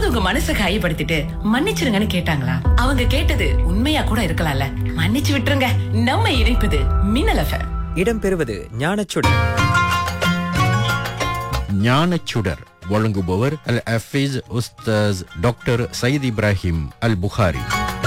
யாராவது உங்க மனசை காயப்படுத்திட்டு மன்னிச்சிருங்கன்னு கேட்டாங்களா அவங்க கேட்டது உண்மையா கூட இருக்கலாம்ல மன்னிச்சு விட்டுருங்க நம்ம இணைப்பது மின்னல் எஃப்எம் இடம்பெறுவது ஞானச்சுடர் ஞானச்சுடர் வழங்குபவர் அல் அஃபீஸ் உஸ்தாஸ் டாக்டர் சயீத் இப்ராஹிம் அல் புகாரி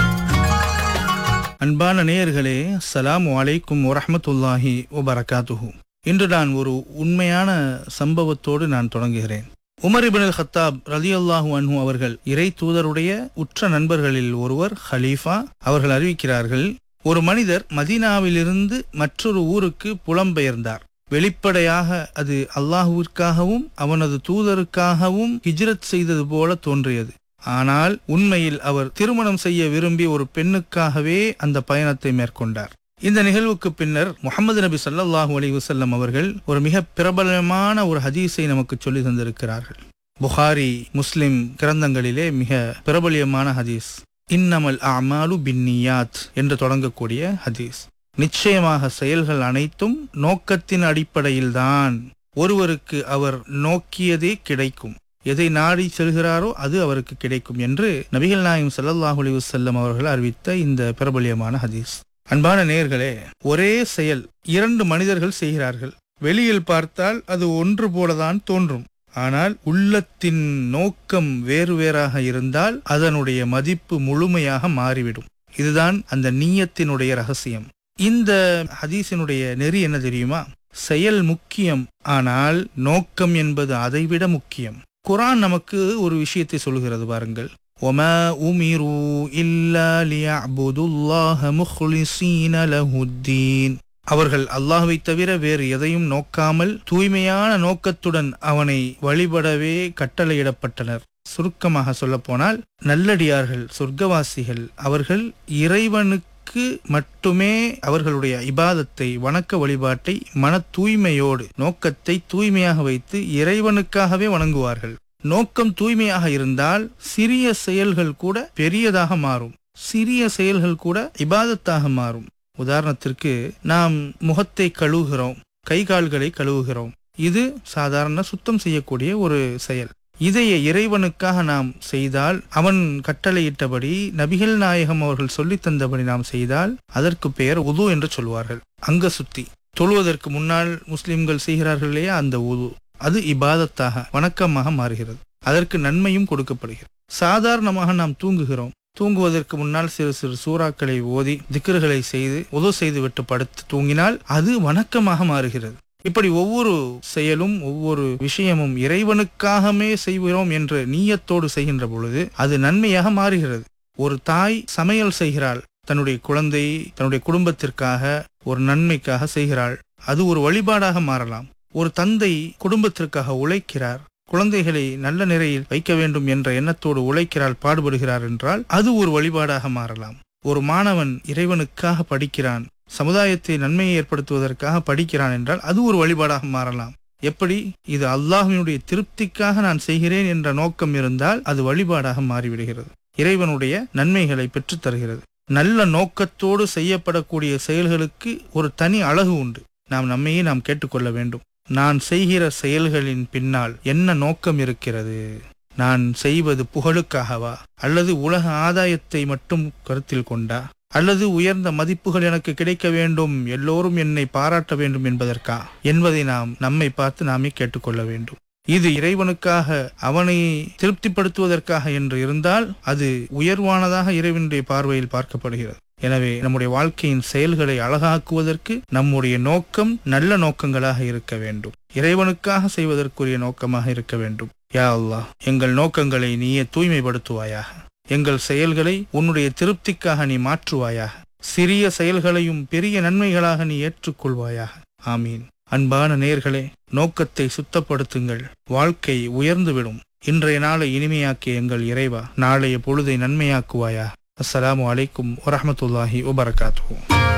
அன்பான நேயர்களே அஸ்ஸலாமு அலைக்கும் வரஹ்மத்துல்லாஹி வபரகாத்துஹு இன்று நான் ஒரு உண்மையான சம்பவத்தோடு நான் தொடங்குகிறேன் உமர் இப்னுல் ஹத்தாப் ரலியல்லாஹு அன்ஹு அவர்கள் இறை தூதருடைய உற்ற நண்பர்களில் ஒருவர் ஹலீஃபா அவர்கள் அறிவிக்கிறார்கள் ஒரு மனிதர் மதீனாவிலிருந்து மற்றொரு ஊருக்கு புலம்பெயர்ந்தார் வெளிப்படையாக அது அல்லாஹுவிற்காகவும் அவனது தூதருக்காகவும் ஹிஜ்ரத் செய்தது போல தோன்றியது ஆனால் உண்மையில் அவர் திருமணம் செய்ய விரும்பி ஒரு பெண்ணுக்காகவே அந்த பயணத்தை மேற்கொண்டார் இந்த நிகழ்வுக்கு பின்னர் முகமது நபி ஸல்லல்லாஹு அலைஹி வஸல்லம் அவர்கள் ஒரு மிக பிரபலமான ஒரு ஹதீஸை நமக்கு சொல்லி தந்திருக்கிறார்கள் புகாரி முஸ்லிம் கிரந்தங்களிலே மிக பிரபலியமான ஹதீஸ் இன்னமல் அமாலு பின்னியாத் என்று தொடங்கக்கூடிய ஹதீஸ் நிச்சயமாக செயல்கள் அனைத்தும் நோக்கத்தின் அடிப்படையில்தான் ஒருவருக்கு அவர் நோக்கியதே கிடைக்கும் எதை நாடி செல்கிறாரோ அது அவருக்கு கிடைக்கும் என்று நபிகள் நாயம் ஸல்லல்லாஹு அலைஹி வஸல்லம் அவர்கள் அறிவித்த இந்த பிரபலியமான ஹதீஸ் அன்பான நேயர்களே ஒரே செயல் இரண்டு மனிதர்கள் செய்கிறார்கள் வெளியில் பார்த்தால் அது ஒன்று போலதான் தோன்றும் ஆனால் உள்ளத்தின் நோக்கம் வேறு வேறாக இருந்தால் அதனுடைய மதிப்பு முழுமையாக மாறிவிடும் இதுதான் அந்த நீயத்தினுடைய ரகசியம் இந்த ஹதீஸினுடைய நெறி என்ன தெரியுமா செயல் முக்கியம் ஆனால் நோக்கம் என்பது அதைவிட முக்கியம் குரான் நமக்கு ஒரு விஷயத்தை சொல்கிறது பாருங்கள் وما أمروا إلا ليعبدوا الله مخلصين له الدين அவர்கள் அல்லாஹ்வை தவிர வேறு எதையும் நோக்காமல் தூய்மையான நோக்கத்துடன் அவனை வழிபடவே கட்டளையிடப்பட்டனர் சுருக்கமாக சொல்லப்போனால் நல்லடியார்கள் சொர்க்கவாசிகள் அவர்கள் இறைவனுக்கு மட்டுமே அவர்களுடைய இபாதத்தை வணக்க வழிபாட்டை மன தூய்மையோடு நோக்கத்தை தூய்மையாக வைத்து இறைவனுக்காகவே வணங்குவார்கள் நோக்கம் தூய்மையாக இருந்தால் சிறிய செயல்கள் கூட பெரியதாக மாறும் சிறிய செயல்கள் கூட இபாதத்தாக மாறும் உதாரணத்திற்கு நாம் முகத்தை கழுவுகிறோம் கை கால்களை கழுவுகிறோம் இது சாதாரண சுத்தம் செய்யக்கூடிய ஒரு செயல் இதைய இறைவனுக்காக நாம் செய்தால் அவன் கட்டளையிட்டபடி நபிகள் நாயகம் அவர்கள் சொல்லித் தந்தபடி நாம் செய்தால் அதற்கு பெயர் உது என்று சொல்வார்கள் அங்க சுத்தி தொழுவதற்கு முன்னால் முஸ்லிம்கள் செய்கிறார்கள் இல்லையா அந்த உது அது இபாதத்தாக வணக்கமாக மாறுகிறது அதற்கு நன்மையும் கொடுக்கப்படுகிறது சாதாரணமாக நாம் தூங்குகிறோம் தூங்குவதற்கு முன்னால் சிறு சிறு சூறாக்களை ஓதி திக்கர்களை செய்து உதவு செய்து விட்டு படுத்து தூங்கினால் அது வணக்கமாக மாறுகிறது இப்படி ஒவ்வொரு செயலும் ஒவ்வொரு விஷயமும் இறைவனுக்காகவே செய்கிறோம் என்ற நீயத்தோடு செய்கின்ற பொழுது அது நன்மையாக மாறுகிறது ஒரு தாய் சமையல் செய்கிறாள் தன்னுடைய குழந்தை தன்னுடைய குடும்பத்திற்காக ஒரு நன்மைக்காக செய்கிறாள் அது ஒரு வழிபாடாக மாறலாம் ஒரு தந்தை குடும்பத்திற்காக உழைக்கிறார் குழந்தைகளை நல்ல நிலையில் வைக்க வேண்டும் என்ற எண்ணத்தோடு உழைக்கிறார் பாடுபடுகிறார் என்றால் அது ஒரு வழிபாடாக மாறலாம் ஒரு மாணவன் இறைவனுக்காக படிக்கிறான் சமுதாயத்தை நன்மையை ஏற்படுத்துவதற்காக படிக்கிறான் என்றால் அது ஒரு வழிபாடாக மாறலாம் எப்படி இது அல்லாஹினுடைய திருப்திக்காக நான் செய்கிறேன் என்ற நோக்கம் இருந்தால் அது வழிபாடாக மாறிவிடுகிறது இறைவனுடைய நன்மைகளை பெற்றுத் தருகிறது நல்ல நோக்கத்தோடு செய்யப்படக்கூடிய செயல்களுக்கு ஒரு தனி அழகு உண்டு நாம் நம்மையே நாம் கேட்டுக்கொள்ள வேண்டும் நான் செய்கிற செயல்களின் பின்னால் என்ன நோக்கம் இருக்கிறது நான் செய்வது புகழுக்காகவா அல்லது உலக ஆதாயத்தை மட்டும் கருத்தில் கொண்டா அல்லது உயர்ந்த மதிப்புகள் எனக்கு கிடைக்க வேண்டும் எல்லோரும் என்னை பாராட்ட வேண்டும் என்பதற்கா என்பதை நாம் நம்மை பார்த்து நாமே கேட்டுக்கொள்ள வேண்டும் இது இறைவனுக்காக அவனை திருப்திப்படுத்துவதற்காக என்று இருந்தால் அது உயர்வானதாக இறைவனுடைய பார்வையில் பார்க்கப்படுகிறது எனவே நம்முடைய வாழ்க்கையின் செயல்களை அழகாக்குவதற்கு நம்முடைய நோக்கம் நல்ல நோக்கங்களாக இருக்க வேண்டும் இறைவனுக்காக செய்வதற்குரிய நோக்கமாக இருக்க வேண்டும் யா அல்லாஹ் எங்கள் நோக்கங்களை நீயே தூய்மைப்படுத்துவாயாக எங்கள் செயல்களை உன்னுடைய திருப்திக்காக நீ மாற்றுவாயாக சிறிய செயல்களையும் பெரிய நன்மைகளாக நீ ஏற்றுக்கொள்வாயாக ஆமீன் அன்பான நேர்களே நோக்கத்தை சுத்தப்படுத்துங்கள் வாழ்க்கை உயர்ந்துவிடும் இன்றைய நாளை இனிமையாக்கிய எங்கள் இறைவா நாளைய பொழுதை நன்மையாக்குவாயா அஸ்ஸலாமு அலைக்கும் வரஹமத்துல்லாஹி வபரகாத்துஹு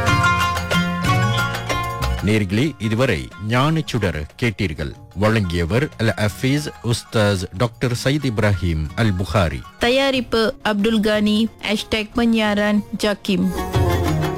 நேர்களே இதுவரை ஞானச்சுடர் கேட்டீர்கள் வழங்கியவர் அல் அஃபீஸ் உஸ்தாஸ் டாக்டர் சயீத் இப்ராஹிம் அல் புகாரி தயாரிப்பு அப்துல் கானி ஹேஷ்டேக் பன்யாரன் ஜாக்கிம்